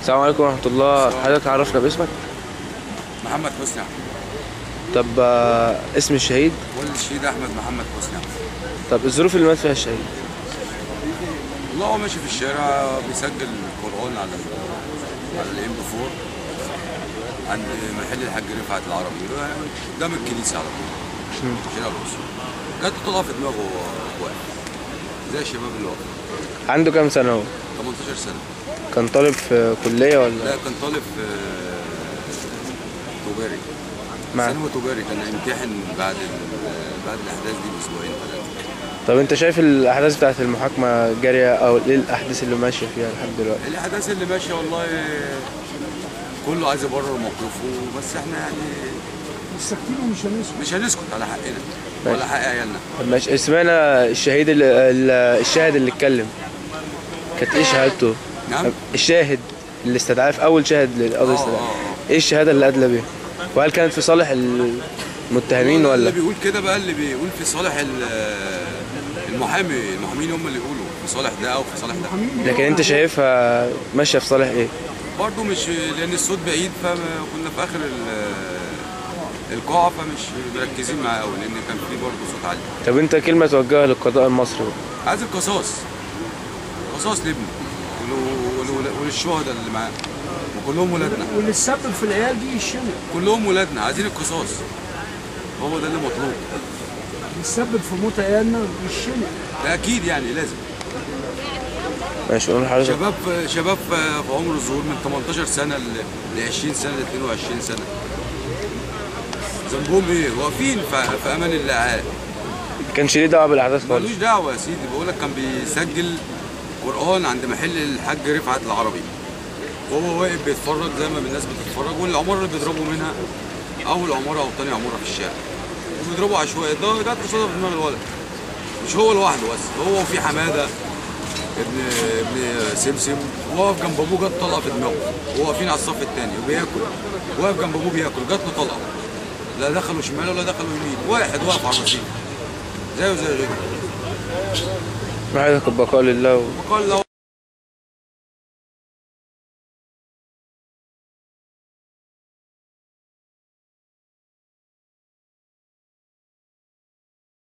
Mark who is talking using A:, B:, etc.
A: السلام عليكم ورحمة الله حضرتك عرفنا باسمك
B: محمد حسني أحمد.
A: طب آه، اسم الشهيد
B: ولد الشهيد احمد محمد حسني أحمد.
A: طب الظروف اللي مات فيها الشهيد
B: والله هو ماشي في الشارع بيسجل القران على ال- على الام بي 4 عند محل الحاج رفعت العربي قدام الكنيسه على طول شارع الأقصر جت طلع في دماغه وهو واقف زي الشباب اللي واقف
A: عنده كام سنة هو
B: 18 سنه
A: كان طالب في كلية ولا
B: لا كان طالب في تجاري
A: مع
B: ثانوي تجاري كان هيمتحن بعد ال- بعد الاحداث دي باسبوعين ثلاثه
A: طب انت شايف الأحداث بتاعت المحاكمة جارية أو ايه الأحداث اللي ماشية فيها لحد دلوقتي
B: الاحداث اللي ماشيه والله كله عايز يبرر موقفه بس احنا يعني
C: مش ساكتين ومش هنسكت
B: مش هنسكت على حقنا
A: ماشي.
B: ولا حق عيالنا
A: طب ماشي سمعنا الشهيد اللي ال- الشاهد اللي اتكلم كانت ايه شهادته
B: نعم
A: الشاهد اللي استدعاه في أول شاهد للقضية
B: آه،
A: استدعاه
B: آه،
A: ايه الشهادة اللي أدلى بيها وهل كانت في صالح المتهمين
B: هو اللي
A: ولا
B: بيقول كده بقى اللي بيقول في صالح ال- المحامي المحامين هم اللي يقولوا في صالح ده او في صالح ده
A: لكن انت شايفها ماشية في صالح ايه
B: برضه مش لان الصوت بعيد فكنا في اخر ال- القاعه فمش مركزين معاه قوي لان كان في برضه صوت عالي
A: طب انت كلمة توجهها للقضاء المصري بقى.
B: عايز القصاص قصاص لابنه ول- ول- وللشهداء اللي معاه وكلهم ولادنا
C: واللي تسبب في العيال دي يشنق
B: كلهم ولادنا عايزين القصاص هو ده اللي مطلوب
C: اللي تسبب في موت عيالنا يشنق
B: ده اكيد يعني لازم
A: ماشي قول لحضرتك
B: شباب شباب في عمر الظهور من 18 سنه ل 20 سنه ل 22 سنه ذنبهم ايه؟ واقفين في في امان الله عاد
A: كانش ليه دعوة بالأحداث خالص
B: ملوش دعوه يا سيدي بقول لك كان بيسجل قران عند محل الحاج رفعت العربي وهو واقف بيتفرج زي ما الناس بتتفرج والعماره اللي بيضربوا منها اول عماره او تاني عماره في الشارع وبيضربوا عشوائي ده جت قصادها في دماغ الولد مش هو لوحده بس هو وفي حماده ابن ابن سمسم واقف جنب ابوه جت طلقه في دماغه وهو واقفين على الصف الثاني وبياكل واقف جنب ابوه بياكل جت له طلقه لا دخلوا شمال ولا دخلوا يمين واحد واقف على الرصيف زيه زي غيره
A: حضرتك البقاء لله و...
B: وقال له